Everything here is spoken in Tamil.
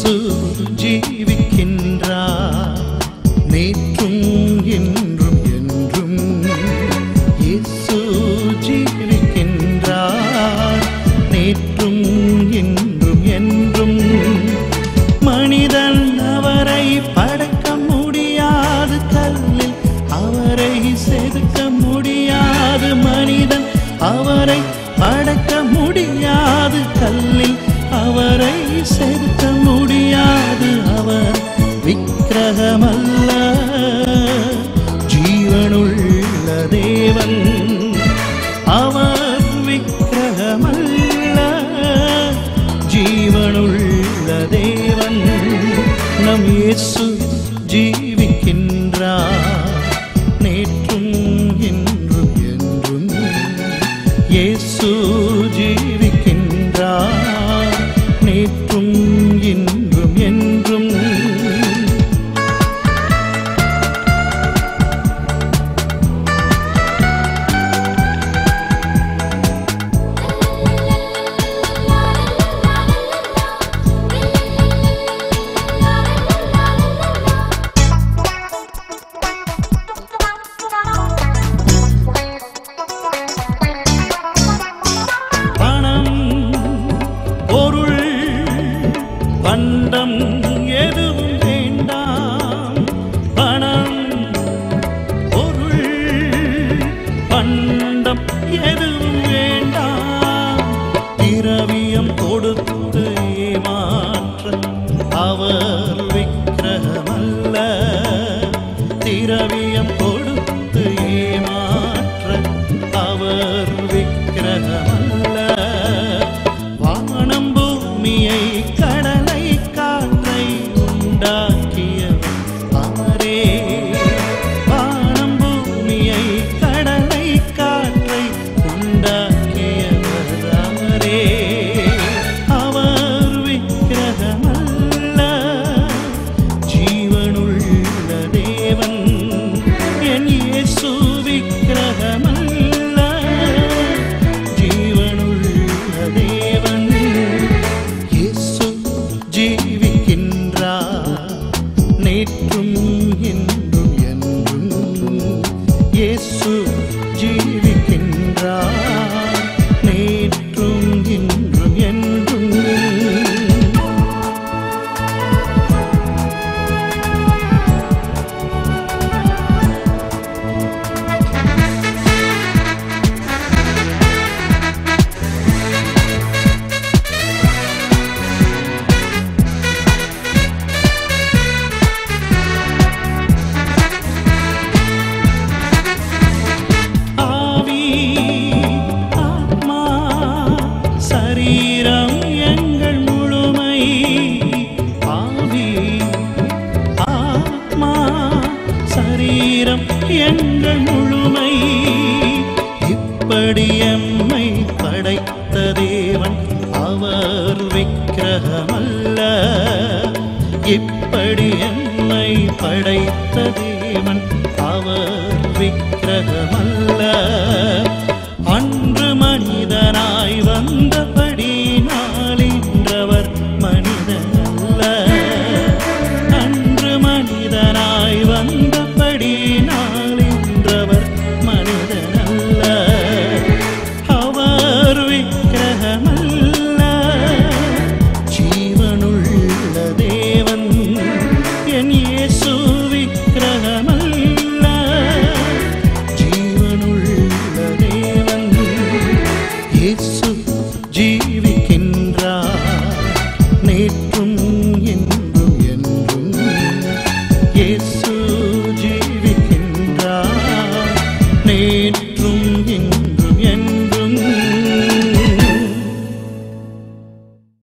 இயேசு ஜீவிக்கின்றார் நேற்றும் என்றும் என்றும் இயேசு ஜீவிக்கின்றார் நேற்றும் என்றும் என்றும் மனிதன் அவரை படைக்க முடியாது கல்லில் அவரை செதுக்க முடியாது மனிதன் அவரை படைக்க முடியாது கல்லில் அவரை செதுக்க முடியாது அவர் விக்கிரகமல்ல ஜீவனுள்ள தேவன் அவர் விக்கிரகமல்ல ஜீவனுள்ள தேவன் நம் இயேசு ஜீவிக்கின்றார் நேற்றும் இன்றும் என்றும் இயேசு ஜீவிக்கின்றார் நேற்றும் இன்றும் என்றும் பணம் பொருள் பண்டம் எதுவும் வேண்டாம் பணம் பொருள் பண்டம் எதுவும் வேண்டாம் திரவியம் கொடுத்து ஏமாற்ற அவர் விக்கிரகமல்ல திரவியம் கொடுத்து ஏமாற்ற அவர் விக்கிரகமல்ல வானம் பூமியை கடலை காற்றை உண்டாக்கிய அவரே வானம் பூமியை கடலை காற்றை உண்டாக்கியவர் அவரே அவர் விக்கிரகமல்ல ஜீவனுள்ள தேவன் என் இயேசு விக்கிரகமல்ல ஜீவனுள்ள தேவன் இயேசு ஜீவிக்கின்றார் நேற்றும் இன்றும் என்றும் இயேசு ஜீவிக்கின்றார் நேற்றும் இன்றும் என்றும் ஆவி ஆத்மா சரீரம் எங்கள் முழுமை ஆவி ஆத்மா சரீரம் எங்கள் முழுமை இப்படி எம்மை படைத்த தேவன் அவர் விக்கிரகமல்ல இப்படி எம்மை படைத்த தேவன் அவர் விக்கிரகமல்ல அன்று மனிதனாய் வந்தபடி நாளின்றவர் மனிதனல்ல அன்று மனிதனாய் வந்தபடி நாளின்றவர் மனிதனல்ல அவர் விக்கிரகமல்ல ஜீவனுள்ள தேவன் என் இயேசு விக்கிரகமல்ல ஜீவனுள்ள தேவன் இயேசு ஜீவிக்கின்றார் நேற்றும் என்றும்